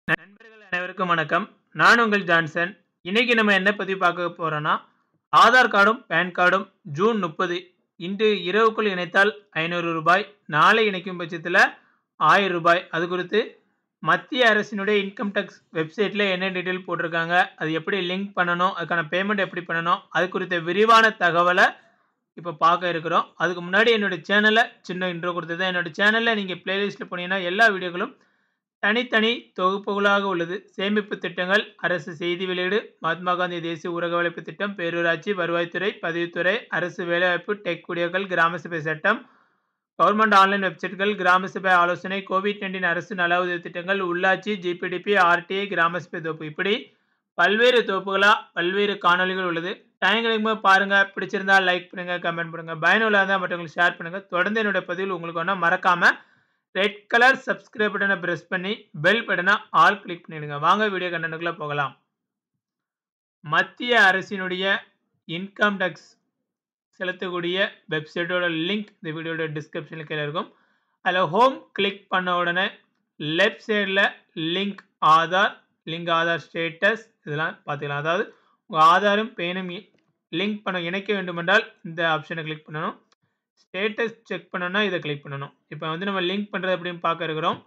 நண்பர்கள் அனைவருக்கும் வணக்கம். நான் உங்கள் ஜான்சன். இன்னைக்கு நம்ம என்ன பத்தி பார்க்க போறோம்னா, ஆதார் கார்டும், பான் கார்டும் ஜூன் 30 இன்று இரவுக்குள் இணைத்தால் ரூ. 500 நாளை இணைக்கும் பட்சத்தில ரூ. 1000 அது குறித்து மத்திய அரசினுடைய இன்கம் டாக்ஸ் வெப்சைட்ல என்ன டீட்டெயில் போட்டிருக்காங்க, அது எப்படி லிங்க் பண்ணணும், அதுக்கான பேமெண்ட் எப்படி பண்ணணும், அது குறித்த விரிவான தகவல இப்ப பார்க்க இருக்கிறோம். அதுக்கு முன்னாடி என்னோட சேனல சின்ன இன்ட்ரோ குடுத்துருந்தேன். என்னோட சேனல்ல நீங்க பிளேலிஸ்ட்ல போனீங்கன்னா, எல்லா வீடியோக்களும் தனித்தனி தொகுப்புகளாக உள்ளது. சேமிப்பு திட்டங்கள், அரசு செய்தி வெளியீடு, மகாத்மா காந்தி தேசிய ஊரக வேலைவாய்ப்பு திட்டம், பேரூராட்சி, வருவாய்த்துறை, பதிவுத்துறை, அரசு வேலைவாய்ப்பு, டெக் வீடியோக்கள், கிராம சபை சட்டம், கவர்ன்மெண்ட் ஆன்லைன் வெப்சைட்கள், கிராம சபை ஆலோசனை, கோவிட்-19 அரசு நல உதவி திட்டங்கள், உள்ளாட்சி, ஜிபிடிபி, ஆர்டிஐ, கிராம சபை தொகுப்பு இப்படி பல்வேறு தொகுப்புகளா பல்வேறு காணொளிகள் உள்ளது. டைம் கிடைக்கும்போது பாருங்க. பிடிச்சிருந்தா லைக் பண்ணுங்க, கமெண்ட் பண்ணுங்க. பயனுள்ளதா இருந்தா மற்றவங்களுக்கு ஷேர் பண்ணுங்க. தொடர்ந்து என்னோட பதிவுகள் உங்களுக்கு வேணும்னா மறக்காம ரெட் கலர் சப்ஸ்கிரைப் பட்டன பிரஸ் பண்ணி, பெல் பட்டன ஆல் கிளிக் பண்ணிடுங்க. வாங்க வீடியோ கன்டென்ட்க்குள்ள போகலாம். மத்திய அரசினுடைய இன்கம் டாக்ஸ் செலுத்தக்கூடிய வெப்சைட்டோட லிங்க் இந்த வீடியோட டிஸ்கிரிப்ஷன்ல கீழ இருக்கும். அதுல ஹோம் கிளிக் பண்ண உடனே லெஃப்ட் சைடுல link Aadhaar, link Aadhaar status இதெல்லாம் பார்த்துக்கலாம். அதாவது உங்க ஆதாரும், பேனும் இ லிங்க் பண்ண இணைக்க வேண்டுமென்றால் இந்த ஆப்ஷன கிளிக் பண்ணணும். ஸ்டேட்டஸ் செக் பண்ணணும்னா இத கிளிக் பண்ணணும். இப்ப வந்து நம்ம லிங்க் பண்றது எப்படின்னு பார்க்க இருக்கிறோம்.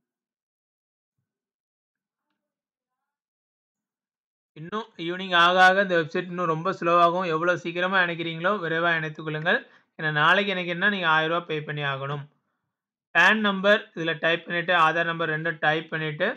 இன்னும் ஈவினிங் ஆக ஆக இந்த வெப்சைட் இன்னும் ரொம்ப ஸ்லோவாகும். எவ்வளோ சீக்கிரமா இணைக்கிறீங்களோ விரைவா இணைத்துக் கொள்ளுங்கள். ஏன்னா நாளைக்கு இணைக்கணும்னா நீங்க ரூ. 1000 பே பண்ணி ஆகணும். பான் நம்பர் இதுல டைப் பண்ணிட்டு, ஆதார் நம்பர் 2ம் டைப் பண்ணிட்டு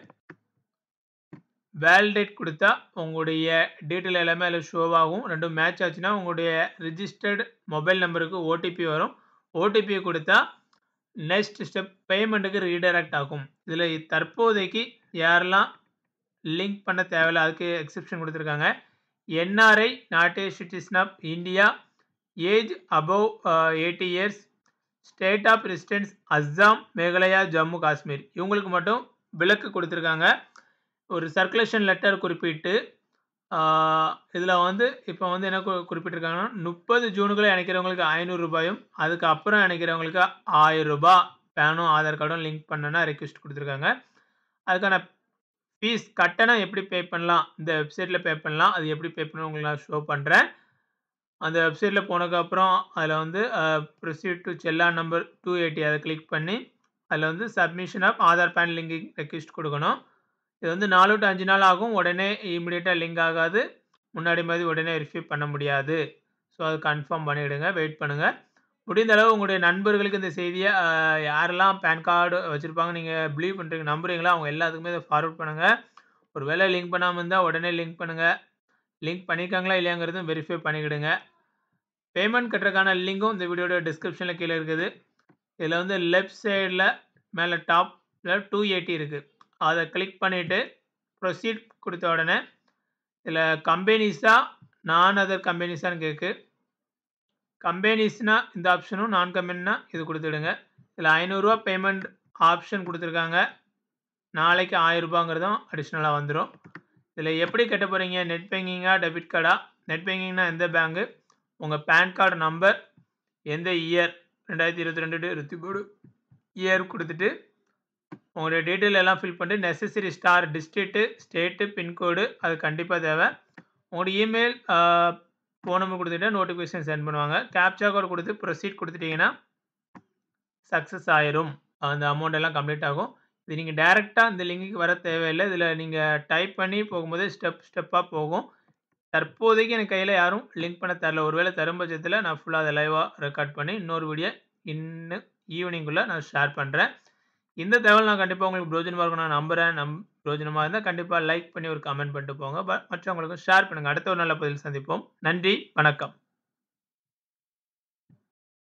வேலிடேட் குடுத்தா உங்களுடைய டீட்டெயில் எல்லாமே அதுல ஷோ ஆகும். 2ம் மேட்ச் ஆச்சுன்னா உங்களுடைய ரிஜிஸ்டர்ட் மொபைல் நம்பருக்கு ஓடிபி வரும். ஓடிபிய குடுத்தா நெக்ஸ்ட் ஸ்டெப் பேமெண்ட்க்கு ரீடைரக்ட் ஆகும். இதுல தற்போதைக்கு யாரெல்லாம் லிங்க் பண்ண தேவையில்ல அதுக்கு எக்செப்ஷன் குடுத்திருக்காங்க. NRI not a citizen of India, age above a 80 years, state of residence Assam, Meghalaya, Jammu, Kashmir இவங்களுக்கு மட்டும் விலக்கு குடுத்திருக்காங்க. ஒரு சர்க்குலேஷன் லெட்டர் குறிப்பிட்டு, ஆ இதுல வந்து இப்ப வந்து என்ன கு குறிப்பிட்டிருக்காங்கன்னா, 30 ஜூனுக்குள்ள இணைக்கிறவங்களுக்கு ரூ. 500யும், அதுக்கு அப்புறம் இணைக்கிறவங்களுக்கு ரூ. 1000 பானும், ஆதார் கார்டும் லிங்க் பண்ணணும்னா ரிக்வெஸ்ட் குடுத்திருக்காங்க. அதுக்கான ஃபீஸ் கட்டணம் எப்படி பே பண்ணலாம், இந்த வெப்சைட்ல பே பண்ணலாம். அது எப்படி பே பண்ணணும்னு உங்களுக்கு நான் ஷோ பண்றேன். அந்த வெப்சைட்ல போனதுக்கப்புறம் அதுல வந்து uh proceed to challan number 280 அத கிளிக் பண்ணி, அதுல வந்து submission of Aadhaar PAN linking request குடுக்கணும். இது வந்து 4 டூ 5 நாள் ஆகும். உடனே இமிடியேட்டா லிங்க் ஆகாது. முன்னாடி மாதிரி உடனே வெரிஃபை பண்ண முடியாது. ஸோ அது கன்ஃபார்ம் பண்ணிடுங்க. வெயிட் பண்ணுங்க. முடிந்த அளவு உங்களுடைய நண்பர்களுக்கு இந்த செய்திய அ யாரெல்லாம் பான் கார்டு வச்சிருப்பாங்கன்னு நீங்க பிலீவ் பண்றீங்க நம்புறீங்களோ அவங்க எல்லாத்துக்குமே இத ஃபார்வர்ட் பண்ணுங்க. ஒரு வேள லிங்க் பண்ணாம இருந்தா உடனே லிங்க் பண்ணுங்க. லிங்க் பண்ணியிருக்காங்களா இல்லையாங்கிறதும் வெரிஃபை பண்ணிக்கிடுங்க. பேமெண்ட் கட்டுறதுக்கான லிங்க்கும் இந்த வீடியோட டிஸ்கிரிப்ஷன்ல கீழ இருக்குது. இதுல வந்து லெஃப்ட் சைடுல மேல டாப்ல 280 இருக்கு. அத கிளிக் பண்ணிட்டு ப்ரொசீட் குடுத்த உடனே இதுல கம்பெனிஸா, நான் அதர் கம்பெனிஸான்னு கேக்கு. கம்பெனிஸ்னா இந்த ஆப்ஷனும், நான் கம்பெனினா இது குடுத்துடுங்க. இதுல ரூ. 500 பேமெண்ட் ஆப்ஷன் குடுத்திருக்காங்க. நாளைக்கு ரூ. 1000ங்கிறதும் அடிஷனலா வந்துரும். இதுல எப்படி கட்ட போறீங்க? நெட் பேங்கிங்கா, டெபிட் கார்டா? நெட் பேங்கிங்னா எந்த பேங்க், உங்க பான் கார்டு நம்பர், எந்த இயர் 2022 டூ 23 இயர் குடுத்துட்டு, உங்களுடைய டீட்டெயில் எல்லாம் ஃபில் பண்ணிட்டு necessary star district, state, pincode அது கண்டிப்பா தேவ. உங்களுடைய இமெயில், அ ஃபோன் நம்பர் குடுத்துட்டா நோட்டிஃபிகேஷன் சென்ட் பண்ணுவாங்க. கேப்சா கோட் குடுத்து ப்ரொசீட் குடுத்துட்டீங்கன்னா சக்சஸ் ஆயிரும். அந்த அமௌண்ட் எல்லாம் கம்ப்ளீட் ஆகும். இது நீங்க டைரக்ட்டா இந்த லிங்க்குக்கு வர தேவையில்ல. இதுல நீங்க டைப் பண்ணி போகும்போது ஸ்டெப் ஸ்டெப்பா போகும். தற்போதைக்கு எனக்கு கையில யாரும் லிங்க் பண்ண தரல. ஒருவேள தரும் பட்சத்தில நான் ஃபுல்லா அத லைவா ரெக்கார்ட் பண்ணி இன்னொரு வீடியோ இன்னும் ஈவினிங்குள்ள நான் ஷேர் பண்றேன். இந்த தகவல் நான் கண்டிப்பா உங்களுக்கு பிரயோஜனமா இருக்கும்னு நான் நம்புறேன். நம் பிரயோஜனமா இருந்தா கண்டிப்பா லைக் பண்ணி ஒரு கமெண்ட் பண்ணிட்டு போங்க. ப மற்றவங்களுக்கும் ஷேர் பண்ணுங்க. அடுத்த ஒரு நல்ல பதிவில் சந்திப்போம். நன்றி, வணக்கம்.